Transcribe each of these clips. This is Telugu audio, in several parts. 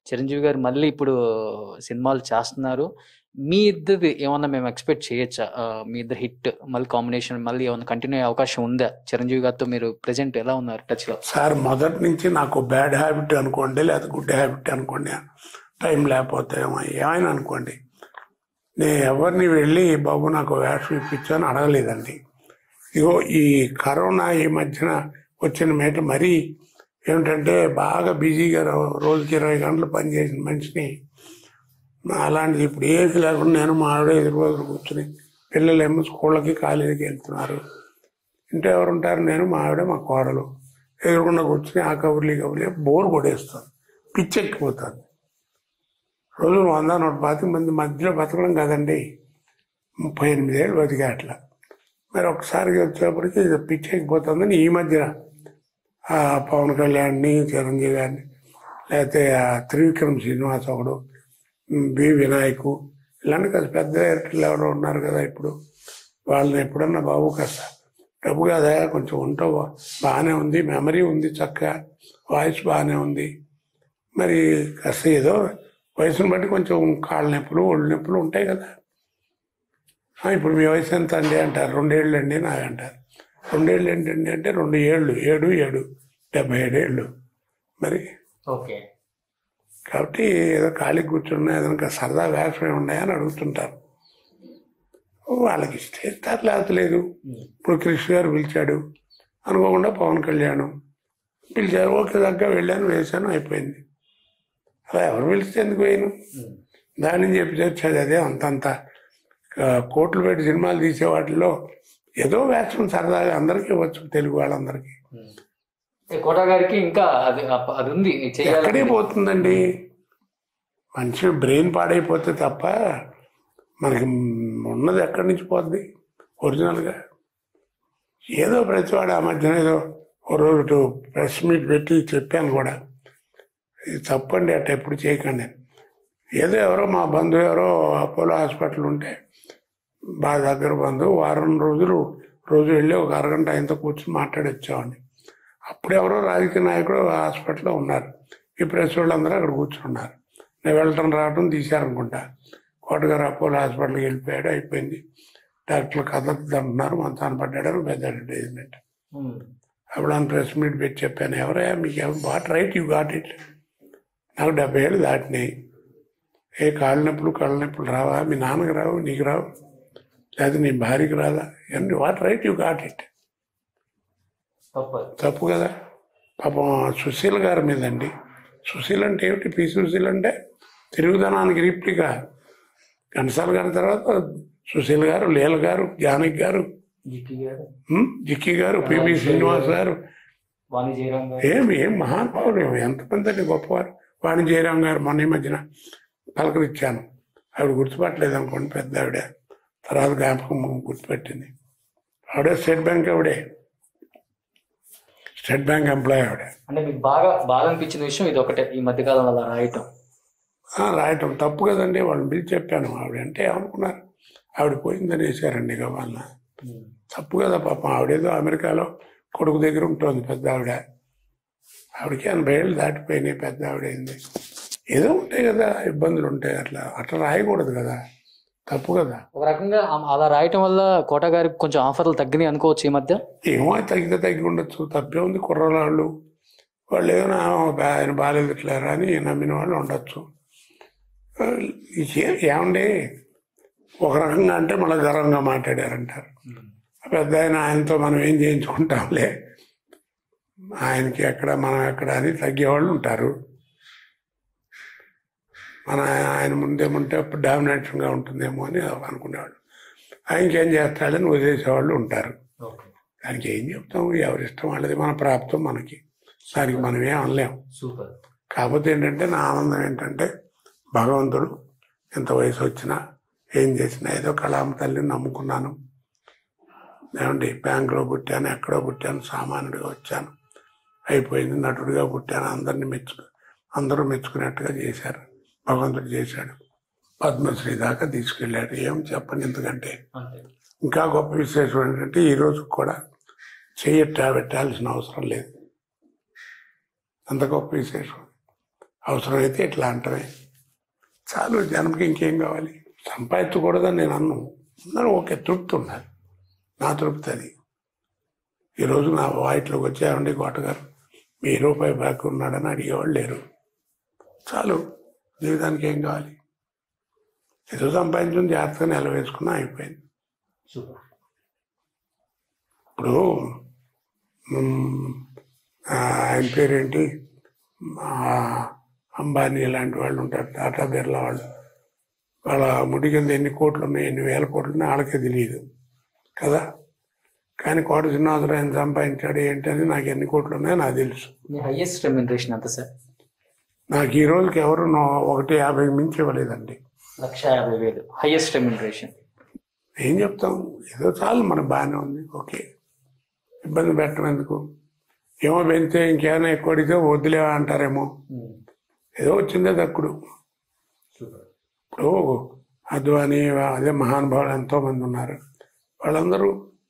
చిరంజీవి గారు మళ్ళీ ఇప్పుడు సినిమాలు చేస్తున్నారు మీ ఇద్దరిది ఏమన్నా మేము ఎక్స్పెక్ట్ చేయొచ్చా ఆ, మీ ఇద్దరు హిట్ మళ్ళీ కాంబినేషన్ మళ్ళీ ఏమన్నా కంటిన్యూ అయ్యే అవకాశం ఉందా చిరంజీవి గారితో మీరు ప్రెసెంట్ ఎలా ఉన్నారు టచ్ లో సార్ మొదటి నుంచి నాకు బ్యాడ్ హ్యాబిట్ అనుకోండి లేదా గుడ్ హ్యాబిట్ అనుకోండి టైం లేకపోతే ఏమో ఏమైనా అనుకోండి నేను ఎవరిని వెళ్ళి బాబు నాకు వేషం ఇప్పించని అడగలేదండి ఇగో ఈ కరోనా ఈ మధ్యన వచ్చిన మేట మరీ ఏమిటంటే బాగా బిజీగా రో- రోజుకి ఇరవై గంటలు పనిచేసిన మనిషిని అలాంటిది ఇప్పుడు ఏది లేకుండా నేను మా ఆవిడ ఎదురు రోజులు కూర్చుని పిల్లలేమో స్కూళ్ళకి కాలేజీకి వెళ్తున్నారు ఇంట్లో ఎవరు ఉంటారు నేను మా ఆవిడ మా కోడలు ఎదురుకుండా కూర్చుని ఆ కబుర్లు ఈ కబుర్లు బోర్ కొడేస్తాను పిచ్చెక్కిపోతాను రోజు వంద నూట పాతిక మంది మధ్యలో బతకడం కదండి ముప్పై ఎనిమిది ఏళ్ళు బతికా అట్లా మరి ఒకసారి వచ్చేప్పటికి ఇది పిచ్చెక్కిపోతుందని ఈ మధ్యన ఆ పవన్ కళ్యాణ్ని చిరంజీవి గారిని లేకపోతే ఆ త్రివిక్రమ్ శ్రీనివాస్ ఒకడు ఉమ్, బి వినాయకు ఇలాంటి కాస్త పెద్ద డైరెక్టర్లు ఎవరో ఉన్నారు కదా ఇప్పుడు వాళ్ళని ఎప్పుడన్నా బాబు కాస్త డబ్బు కదా కొంచెం ఉంటావు బాగానే ఉంది మెమరీ ఉంది చక్కగా వాయిస్ బాగానే ఉంది మరి కాస్త ఏదో వయసును బట్టి కొంచెం కాళ్ళ నొప్పులు ఒళ్ళు నొప్పులు ఉంటాయి కదా ఆ, ఇప్పుడు మీ వయసు ఎంత అండి అంటారు రెండేళ్ళు అండి నాకు అంటారు రెండేళ్ళు ఏంటండి అంటే రెండు ఏళ్ళు ఏడు ఏడు డెబ్బై ఏడు ఏళ్ళు మరి ఓకే కాబట్టి ఏదో ఖాళీ కూర్చున్నా ఏదైనా సరదా వేషం ఉన్నాయని అడుగుతుంటారు వాళ్ళకి ఇస్తే ఇస్తారు లేకపోతే లేదు ఇప్పుడు కృష్ణ గారు పిలిచాడు అనుకోకుండా పవన్ కళ్యాణ్ పిలిచారు ఓకే దగ్గర వెళ్ళాను వేశాను అయిపోయింది అలా ఎవరు పిలిస్తే ఎందుకు వేయను దాని నుంచి చెప్పి వచ్చేది అదే అంతంత ఆ, కోట్లు పెట్టి సినిమాలు తీసే వాటిలో ఏదో వేషం సరదాగా అందరికీ వచ్చు తెలుగు వాళ్ళందరికీ కోట గారికి ఇంకా అది అది ఉంది ఎక్కడే పోతుందండి మనిషి బ్రెయిన్ పాడైపోతే తప్ప మనకి ఉన్నది ఎక్కడి నుంచి పోద్ది ఒరిజినల్గా ఏదో ప్రతివాడు ఆ మధ్యన ఏదో ఓ రోజు ప్రెస్ మీట్ పెట్టి చెప్పాను కూడా ఇది తప్పండి అట్ట ఎప్పుడు చేయకండి ఏదో ఎవరో మా బంధువు ఎవరో అపోలో హాస్పిటల్ ఉంటే బాగా దగ్గర బంధువు వారం రోజులు రోజు వెళ్ళి ఒక అరగంట ఆయనతో కూర్చొని మాట్లాడి వచ్చామండి అప్పుడు ఎవరో రాజకీయ నాయకుడు హాస్పిటల్లో ఉన్నారు ఈ ప్రెస్ వాళ్ళందరూ అక్కడ కూర్చున్నారు నేను వెళ్ళటం రావటం తీశారనుకుంటా కోటగారు అపోలో హాస్పిటల్కి వెళ్ళిపోయాడు అయిపోయింది డాక్టర్లు కథ అంటున్నారు మంచాన పడ్డాడు పెద్ద అడ్వర్టైజ్మెంట్ అప్పుడు ఆయన ప్రెస్ మీట్ పెట్టి చెప్పాను ఎవరయ్యా మీకు ఎవరు what right you got it నాకు డెబ్బై ఏళ్ళు దాటినాయి ఏ కాళ్ళ నొప్పులు కళ్ళ నొప్పులు రావా మీ నాన్నకి రావు నీకు రావు లేదా నీ భార్యకి రాదా and what right you got it తప్పు కదా పాపం సుశీల్ గారి మీద అండి సుశీల్ అంటే ఏమిటి పి సుశీల్ అంటే తిరుగుదనానికి రిప్లికా ఘనసాల గారి తర్వాత సుశీల్ గారు లీల గారు జానకి గారు ఉమ్, జిక్కి గారు పిబి శ్రీనివాస్ గారు వాణి జయరాం గారు ఏం ఏం మహానుభావులు ఏం ఎంతమంది అండి గొప్పవారు వాణి జయరాం గారు మొన్న ఈ మధ్యన పలకరించాను ఆవిడ గుర్తుపట్టలేదు అనుకోండి పెద్ద ఆవిడ తర్వాత జ్ఞాపకం గుర్తుపెట్టింది ఆవిడ స్టేట్ బ్యాంక్ ఆవిడే స్టేట్ బ్యాంక్ ఎంప్లాయ్ ఆవిడ అంటే మీకు బాగా బాధ అనిపించిన విషయం ఇది ఒకటే ఈ మధ్య కాలంలో అలా రాయటం ఆ, రాయటం తప్పు కదండి వాళ్ళని పిలిచి చెప్పాను ఆవిడ అంటే ఏమనుకున్నారు ఆవిడ పోయిందని వేశారండి ఇక వాళ్ళ తప్పు కదా పాపం ఆవిడేదో అమెరికాలో కొడుకు దగ్గర ఉంటుంది పెద్ద ఆవిడ ఆవిడకి ఎనభై ఏళ్ళు దాటిపోయినాయి పెద్ద ఆవిడైంది ఏదో ఉంటాయి కదా ఇబ్బందులు ఉంటాయి అట్లా అట్లా రాయకూడదు కదా తప్పు కదా ఒక రకంగా ఆ- అలా రాయటం వల్ల కోట గారికి కొంచెం ఆఫర్లు తగ్గినాయి అనుకోవచ్చు ఈ మధ్య ఏమో తగ్గితే తగ్గి ఉండొచ్చు తప్పే ఉంది కుర్రవాళ్ళు వాళ్ళు ఏదైనా "బా- ఆయన బాగాలేదు ఇట్లా అని నమ్మిన వాళ్ళు ఉండొచ్చు ఆ, ఏ- ఏమండి ఒక రకంగా అంటే మళ్ళీ గర్వంగా మాట్లాడారంటారు పెద్ద ఆయన ఆయనతో మనం ఏం చేయించుకుంటాంలే ఆయనకి ఎక్కడ మనం ఎక్కడ అని తగ్గేవాళ్ళు ఉంటారు మన ఆయన ముందేముంటే డామినేషన్గా ఉంటుందేమో అని అనుకునేవాళ్ళు ఆయనకి ఏం చేస్తాడని వదిలేసేవాళ్ళు ఉంటారు దానికి ఏం చెప్తాం ఎవరిష్టం వాళ్ళది మన ప్రాప్తం మనకి దానికి మనం ఏం అనలేం సూపర్ కాకపోతే ఏంటంటే నా ఆనందం ఏంటంటే భగవంతుడు ఎంత వయసు వచ్చినా ఏం చేసినా ఏదో కళామ తల్లిని నమ్ముకున్నాను ఏమండి బ్యాంకులో పుట్టాను ఎక్కడో పుట్టాను సామాన్యుడిగా వచ్చాను అయిపోయింది నటుడిగా పుట్టాను అందరిని మెచ్చుకు అందరూ మెచ్చుకునేట్టుగా చేశారు భగవంతుడు చేశాడు పద్మశ్రీ దాకా తీసుకెళ్ళాడు ఏం చెప్పండి ఎందుకంటే అంతే ఇంకా గొప్ప విశేషం ఏంటంటే ఈ రోజు కూడా చెయ్యట్టా పెట్టాల్సిన అవసరం లేదు అంత గొప్ప విశేషం అవసరమైతే ఇట్లా అంటమే చాలు జనంకి ఇంకేం కావాలి సంపాదించకూడదని నేను అన్ను ఉన్నాను ఓకే తృప్తి ఉన్నారు నా తృప్తి అది ఈరోజు నా వాయిట్లోకి వచ్చారండి కోటగారు మీ రూపాయి బ్యాక్ ఉన్నాడని అడిగేవాళ్ళు లేరు చాలు జీవితానికి ఏం కావాలి ఏదో సంపాదించుకుని జాగ్రత్తగా నిలవేసుకున్నా అయిపోయింది సూపర్ ఇప్పుడు మ్, ఆ, ఆయన పేరేంటి ఆ, అంబానీ లాంటి వాళ్ళు ఉంటారు టాటా బిర్లా వాళ్ళు వాళ్ళ ముడి కింద ఎన్ని కోట్లు ఉన్నాయి ఎన్ని వేల కోట్లు ఉన్నాయి వాళ్ళకే తెలియదు కదా కానీ కోట శ్రీనివాసరావు ఎంత సంపాదించాడు ఏంటి అని నాకు ఎన్ని కోట్లు ఉన్నాయో నాకు తెలుసు మీ హైయెస్ట్ రెమ్యూనరేషన్ ఎంత సార్ నాకు ఈ రోజుకి ఎవరు నో- ఒకటి యాభై మించి ఇవ్వలేదండి లక్ష యాభై వేలు హైయెస్ట్ రెమ్యూనరేషన్ ఏం చెప్తాం ఏదో చాలు మనకు బాగానే ఉంది ఓకే ఇబ్బంది పెట్టడం ఎందుకు ఏమో పెంచితే ఇంకేమైనా ఎక్కువ అడిగితే వద్దులేవా అంటారేమో ఏదో వచ్చిందే దక్కుడు ఇప్పుడు అద్వాని అదే మహానుభావులు ఎంతో మంది ఉన్నారు వాళ్ళందరూ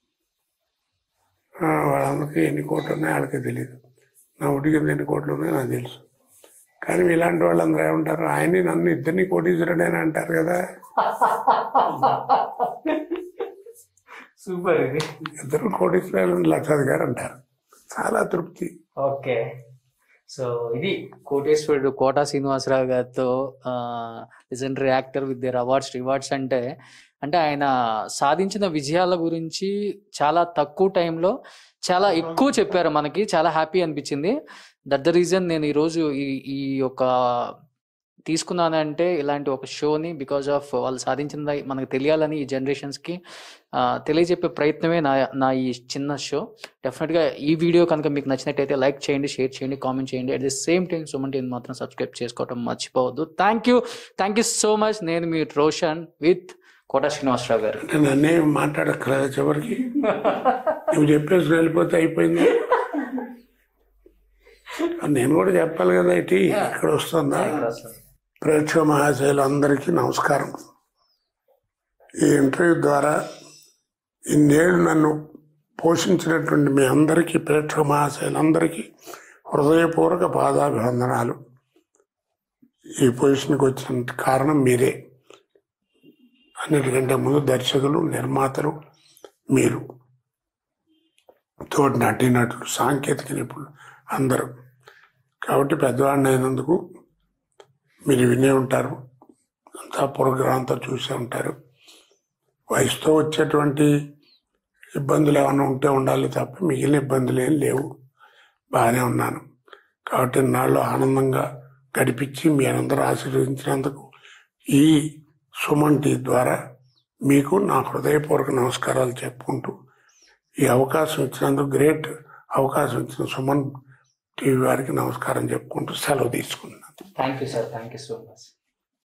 ఆ, వాళ్ళందరికీ ఎన్ని కోట్లు ఉన్నాయో వాళ్ళకే తెలియదు నా ఒడి కింద ఎన్ని కోట్లు ఉన్నాయో నాకు తెలుసు కానీ ఇలాంటి వాళ్ళందరూ ఏమంటారు ఆయన్ని నన్ను ఇద్దరిని కోటీశ్వరుడని అంటారు కదా సూపర్ ఇది ఇద్దరు కోటీశ్వరులు లక్షాధికారి అంటారు చాలా తృప్తి ఓకే సో ఇది కోటేశ్వరుడు కోటా శ్రీనివాసరావు గారితో legendary actor with their awards rewards అంటే అంటే ఆయన సాధించిన విజయాల గురించి చాలా తక్కువ టైంలో చాలా ఎక్కువ చెప్పారు మనకి చాలా హ్యాపీ అనిపించింది దట్ ద రీజన్ నేను ఈరోజు ఈ ఈ యొక్క తీసుకున్నానంటే ఇలాంటి ఒక షోని బికాజ్ ఆఫ్ వాళ్ళు సాధించింది మనకు తెలియాలని ఈ జనరేషన్స్కి తెలియజెప్పే ప్రయత్నమే నా నా ఈ చిన్న షో డెఫినెట్గా ఈ వీడియో కనుక మీకు నచ్చినట్టయితే లైక్ చేయండి షేర్ చేయండి కామెంట్ చేయండి at the same time Suman TV మాత్రం సబ్స్క్రైబ్ చేసుకోవడం మర్చిపోవద్దు thank you thank you so much నేను మీ రోషన్ విత్ కోట శ్రీనివాసరావు గారు అంటే నన్నే మాట్లాడక్కర్లేదా చివరికి నువ్వు చెప్పేసి వెళ్ళిపోతే అయిపోయింది నేను కూడా చెప్పాలి కదా ఇటీ ఇక్కడ వస్తుందా ప్రేక్షక మహాశయులు అందరికీ నమస్కారం ఈ ఇంటర్వ్యూ ద్వారా ఇన్నేళ్ళు నన్ను పోషించినటువంటి మీ అందరికీ ప్రేక్షక మహాశయులందరికీ హృదయపూర్వక పాదాభివందనాలు ఈ పొజిషన్కి వచ్చిన కారణం మీరే అన్నిటికంటే ముందు దర్శకులు నిర్మాతలు మీరు తోటి నటీనటులు సాంకేతిక నిపుణులు అందరూ కాబట్టి పెద్దవాడిని అయినందుకు మీరు వినే ఉంటారు అంతా ప్రోగ్రామ్ అంతా చూసే ఉంటారు వయసుతో వచ్చేటువంటి ఇబ్బందులు ఏమైనా ఉంటే ఉండాలి తప్ప మిగిలిన ఇబ్బందులు ఏం లేవు బాగానే ఉన్నాను కాబట్టి నాళ్ళు ఆనందంగా గడిపించి మీ అందరూ ఆశీర్వదించినందుకు ఈ సుమన్ టీ ద్వారా మీకు నా హృదయపూర్వక నమస్కారాలు చెప్పుకుంటూ ఈ అవకాశం ఇచ్చినందుకు గ్రేట్ అవకాశం ఇచ్చిన సుమన్ టీవీ వారికి నమస్కారం చెప్పుకుంటూ సెలవు తీసుకున్నాను thank you sir thank you so much